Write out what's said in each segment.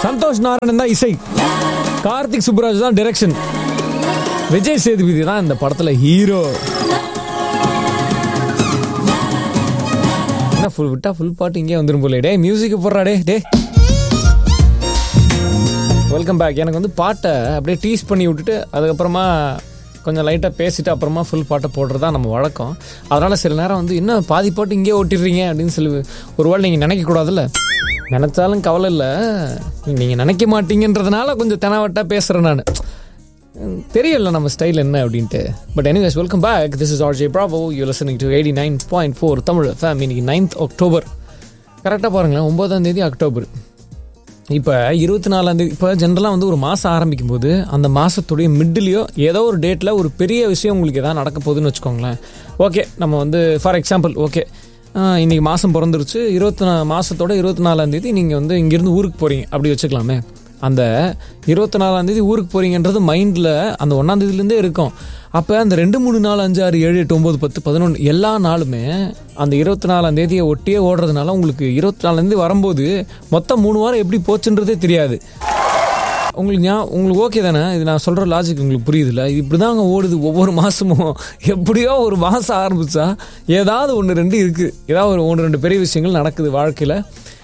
சந்தோஷ் நாராயணன் தான் இசை கார்த்திக் சுப்ராஜ் தான் டைரக்ஷன் விஜய் சேதுபதி தான் இந்த படத்துல ஹீரோ என்ன ஃபுல் விட்டா ஃபுல் பாட்டு இங்கே வந்துரும் போல டே மியூசிக் போடுறா டே டே வெல்கம் பேக் எனக்கு வந்து பாட்டை அப்படியே டீஸ் பண்ணி விட்டுட்டு அதுக்கப்புறமா கொஞ்சம் லைட்டாக பேசிட்டு அப்புறமா ஃபுல் பாட்டை போடுறது தான் நம்ம வழக்கம் அதனால் சில நேரம் வந்து என்ன பாதி பாட்டு இங்கே ஓட்டிடுறீங்க அப்படின்னு சொல்லி ஒருவேளை நீங்கள் நினைக்கக்கூடாதுல்ல நினச்சாலும் கவலை இல்லை நீங்கள் நினைக்க மாட்டீங்கன்றதுனால கொஞ்சம் தெனாவட்டாக பேசுகிறேன் நான் தெரியல நம்ம ஸ்டைல் என்ன அப்படின்ட்டு but anyways welcome back this is RJ Bravo you listening to eighty nine point four Tamil FM இன்னைக்கு நைன்த் அக்டோபர் கரெக்டாக பாருங்களேன் ஒன்பதாம் தேதி அக்டோபர் இப்போ இருபத்தி நாலாந்தேதி இப்போ ஜென்ரலாக வந்து ஒரு மாதம் ஆரம்பிக்கும் போது அந்த மாதத்துடைய மிடிலையோ ஏதோ ஒரு டேட்டில் ஒரு பெரிய விஷயம் உங்களுக்கு எதாவது நடக்க போகுதுன்னு வச்சுக்கோங்களேன் ஓகே நம்ம வந்து ஃபார் எக்ஸாம்பிள் ஓகே இன்றைக்கி மாதம் பிறந்துருச்சு இருபத்தி நா மாதத்தோட இருபத்தி நாலாந்தேதி நீங்கள் வந்து இங்கேருந்து ஊருக்கு போகிறீங்க அப்படி வச்சுக்கலாமே அந்த இருபத்தி நாலாந்தேதி ஊருக்கு போகிறீங்கன்றது மைண்டில் அந்த ஒன்றாந்தேதியிலேருந்தே இருக்கும் அப்போ அந்த ரெண்டு மூணு நாலு அஞ்சு ஆறு ஏழு எட்டு ஒம்பது பத்து பதினொன்று எல்லா நாளுமே அந்த இருபத்தி நாலாம் தேதியை ஒட்டியே ஓடுறதுனால உங்களுக்கு இருபத்தி நாலுலேருந்து வரும்போது மொத்தம் மூணு வாரம் எப்படி போச்சுன்றதே தெரியாது உங்களுக்கு ஞா உங்களுக்கு ஓகே தானே இது நான் சொல்கிற லாஜிக் உங்களுக்கு புரியுதுல்ல இது இப்படி தாங்க ஓடுது ஒவ்வொரு மாதமும் எப்படியோ ஒரு மாதம் ஆரம்பித்தா ஏதாவது ஒன்று ரெண்டு இருக்குது ஏதாவது ஒரு ஒன்று ரெண்டு பெரிய விஷயங்கள் நடக்குது வாழ்க்கையில்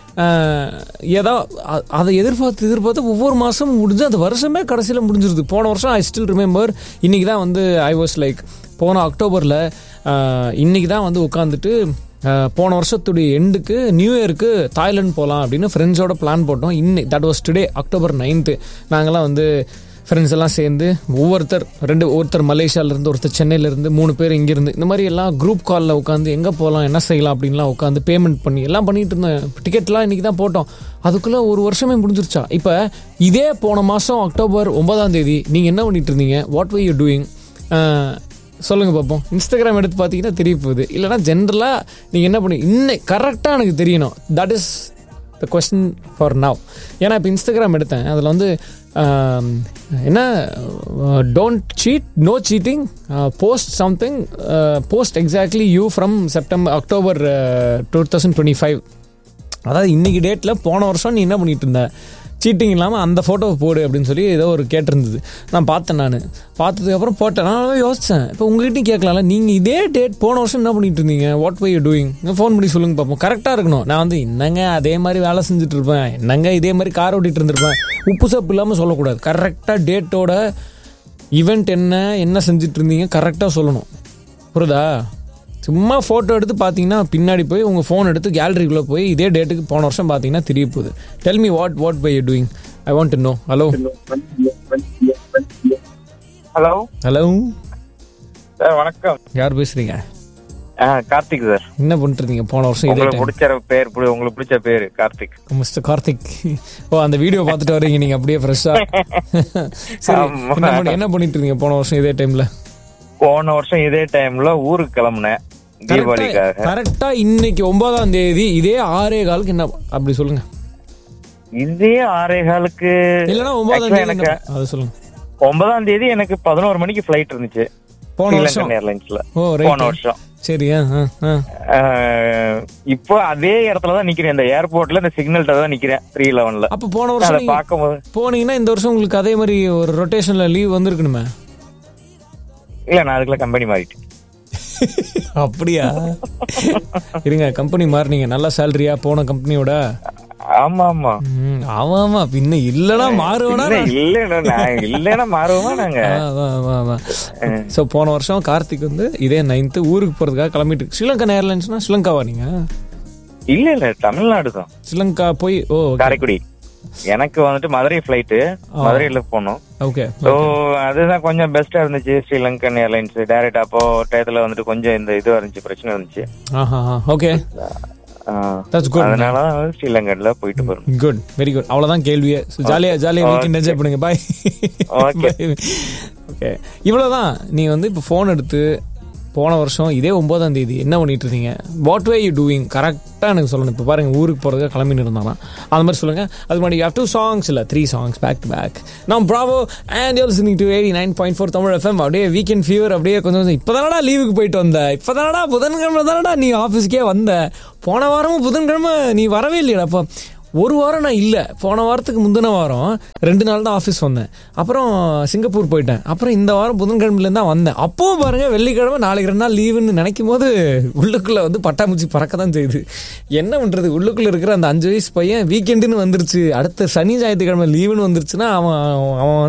ஏதோ அ- அதை எதிர்பார்த்து எதிர்பார்த்து ஒவ்வொரு மாதமும் முடிஞ்சு அந்த வருஷமே கடைசியில் முடிஞ்சிருது போன வருஷம் ஐ ஸ்டில் ரிமெம்பர் இன்றைக்கி தான் வந்து ஐ வாஸ் லைக் போன அக்டோபரில் இன்றைக்கி தான் வந்து உட்காந்துட்டு அஹ், போன வருஷத்துடைய எண்டுக்கு நியூ இயருக்கு தாய்லாந்து போகலாம் அப்படின்னு ஃப்ரெண்ட்ஸோட பிளான் போட்டோம் இன்னி that was today October ninth நாங்களாம் வந்து ஃப்ரெண்ட்ஸ் எல்லாம் சேர்ந்து ஒவ்வொருத்தர் ரெண்டு ஒருத்தர் மலேசியாவிலேருந்து ஒருத்தர் சென்னையிலேருந்து மூணு பேர் இங்கேருந்து இந்த மாதிரி எல்லாம் குரூப் காலில் உட்காந்து எங்கே போகலாம் என்ன செய்யலாம் அப்படின்லாம் உட்காந்து பேமெண்ட் பண்ணி எல்லாம் பண்ணிட்டு இருந்தேன் டிக்கெட்லாம் இன்றைக்கி தான் போட்டோம் அதுக்குள்ளே ஒரு வருஷமே முடிஞ்சிருச்சா இப்போ இதே போன மாதம் அக்டோபர் ஒன்பதாம் தேதி நீங்கள் என்ன பண்ணிட்டு இருந்தீங்க வாட் வை யூ டூயிங் சொல்லுங்கள் பார்ப்போம் இன்ஸ்டாகிராம் எடுத்து பார்த்தீங்கன்னா தெரிய போகுது இல்லைனா ஜென்ரலாக நீங்கள் என்ன பண்ணி இன்னை கரெக்டாக எனக்கு தெரியணும் that is the question for now ஏன்னா இப்போ இன்ஸ்டாகிராம் எடுத்தேன் அதில் வந்து ஆம், என்ன don't cheat no cheating post something post exactly you from September October two thousand twenty five அதாவது இன்னைக்கு டேட்டில் போன வருஷம் நீ என்ன பண்ணிட்டு இருந்த சீட்டிங் இல்லாமல் அந்த ஃபோட்டோவை போடு அப்படின்னு சொல்லி ஏதோ ஒரு கேட்டிருந்தது நான் பார்த்தேன் நான் பார்த்ததுக்கப்புறம் போட்டேன் நான் யோசித்தேன் இப்போ உங்ககிட்டயும் கேட்கலாம்ல நீங்கள் இதே டேட் போன வருஷம் என்ன பண்ணிட்டு இருந்தீங்க what were you doing phone பண்ணி சொல்லுங்க பார்ப்போம் கரெக்டாக இருக்கணும் நான் வந்து என்னங்க அதே மாதிரி வேலை செஞ்சுட்டு இருப்பேன் என்னங்க இதே மாதிரி கார் ஓட்டிட்டு இருந்திருப்பேன் உப்பு சப்பு இல்லாமல் சொல்லக்கூடாது கரெக்டாக டேட்டோட ஈவெண்ட் என்ன என்ன செஞ்சுட்டு இருந்தீங்க கரெக்டாக சொல்லணும் புரியுதா சும்மா ஃபோட்டோ எடுத்து பார்த்தீங்கன்னா பின்னாடி போய் உங்கள் ஃபோன் எடுத்து கேலரிக்குள்ளே போய் இதே டேட்டுக்கு போன வருஷம் பார்த்தீங்கன்னா தெரிய போகுது tell me what what by you doing I want to know hello hello hello sir வணக்கம் யார் பேசுறீங்க ஆ கார்த்திக் சார் என்ன பண்ணிட்டு இருந்தீங்க போன வருஷம் இதே உங்களுக்கு டைம் பிடிச்ச பேர் புடி- உங்களுக்கு பிடிச்ச பேரு கார்த்திக் மிஸ்டர் கார்த்திக் ஓ அந்த வீடியோ பார்த்துட்டு வரீங்க நீங்க அப்படியே ஃப்ரெஷ்ஷா சரி ஆமா. என்ன பண்ணி என்ன பண்ணிட்டு இருந்தீங்க போன வருஷம் இதே டைம்ல போன வருஷம் இதே டைம்ல ஊருக்கு கிளம்புனேன் தீபாவளிக்காக கரெக்டா இன்னைக்கு ஒன்பதாம் தேதி இதே ஆறே காலுக்கு என்ன அப்படி சொல்லுங்க இதே ஆறே காலுக்கு இல்லனா ஒன்பதாம் actually தேதி எனக்கு என்ன- அது சொல்லுங்க ஒன்பதாம் தேதி எனக்கு பதினோரு மணிக்கு ஃபிளைட் இருந்துச்சு போன வருஷம் ஸ்ரீலங்கன் ஏர்லைன்ஸ்ல ஓ போன ரைட் வருஷம் சரி ஆ ஆ, ஆ. ஆஹ், இப்போ அதே இடத்துல தான் நிக்கிறேன் இந்த ஏர்போர்ட்ல இந்த சிக்னல்ட்ட தான் நிக்கிறேன் த்ரீ லெவன்ல அப்ப போன அதை வருஷம் நீங்க பார்க்கும்போது போனீங்கன்னா இந்த வருஷம் உங்களுக்கு அதே மாதிரி ஒரு ரொட்டேஷன்ல லீவ் வந்திருக்கணுமே இல்ல நான் அதுக்குள்ள கம்பெனி மாறிட்டேன் அப்படியா இருங்க கம்பெனி மாறினீங்க நல்ல சேலரியா போன கம்பெனியோட ஆமா ஆமா ம், ஆமா ஆமா பின்ன இல்லனா மாறுவேனா இல்ல இல்ல நான் இல்லன்னா மாறுவோமா நாங்க ஸோ போன வருஷம் கார்த்திக் வந்து இதே நைன்த்து ஊருக்கு போறதுக்காக கிளம்பிட்டு இருக்கு. ஸ்ரீலங்கன் ஏர்லைன்ஸ்னா ஸ்ரீலங்காவா நீங்க இல்ல இல்ல தமிழ்நாடு தான் ஸ்ரீலங்கா போய் ஓ காரைக்குடி எனக்கு வந்துட்டு மதுரை ஃபிளைட்டு மதுரையில போனோம் ஓகே ஸோ அதுதான் கொஞ்சம் பெஸ்டா இருந்துச்சு ஸ்ரீலங்கன் ஏர்லைன்ஸ் டைரக்ட் அப்போ டயத்துல வந்துட்டு கொஞ்சம் இந்த இது இருந்துச்சு பிரச்சனை இருந்துச்சு ஆஹா ஓகே ஆஹ், தட்ஸ் குட் அதனால தான் ஸ்ரீலங்கன்ல போயிட்டு போறோம் குட் வெரி குட் அவ்வளவுதான் கேள்வியே ஜாலியா ஜாலியா வீக்கெண்ட் என்ஜாய் பண்ணுங்க பாய் Okay. ஓகே இவ்வளவுதான் நீ வந்து இப்போ ஃபோன் எடுத்து போன வருஷம் இதே ஒன்பதாம் தேதி என்ன பண்ணிட்டு இருந்தீங்க வாட் வே யூ டூயிங் கரெக்டாக எனக்கு சொல்லணும் இப்போ பாருங்க ஊருக்கு போகிறதுக்கு கிளம்பின்னு இருந்தானா அந்த மாதிரி சொல்லுங்க அது முன்னாடி ஹவ் டூ சாங்ஸ் இல்லை three songs back to back நான் Bravo and you listening to eighty nine point four Tamil FM அப்படியே வீக்கெண்ட் ஃபீவர் அப்படியே கொஞ்சம் கொஞ்சம் இப்போ தானடா லீவுக்கு போயிட்டு வந்த இப்போ தானடா புதன்கிழமை தானடா நீ ஆஃபீஸ்க்கே வந்த போன வாரமும் புதன்கிழமை நீ வரவே இல்லையடா அப்போ ஒரு வாரம் நான் இல்லை போன வாரத்துக்கு முந்தின வாரம் ரெண்டு நாள் தான் ஆஃபீஸ் வந்தேன் அப்புறம் சிங்கப்பூர் போயிட்டேன் அப்புறம் இந்த வாரம் புதன்கிழமையிலேருந்து தான் வந்தேன் அப்போவும் பாருங்க வெள்ளிக்கிழமை நாளைக்கு ரெண்டு நாள் லீவுன்னு நினைக்கும் போது உள்ளுக்குள்ளே வந்து பட்டாம்பூச்சி பறக்க தான் செய்யுது என்ன பண்ணுறது உள்ளுக்குள்ளே இருக்கிற அந்த அஞ்சு வயசு பையன் வீக்கெண்டுன்னு வந்துருச்சு அடுத்த சனி ஞாயிற்றுக்கிழமை லீவுன்னு வந்துருச்சுன்னா அவன் அவன்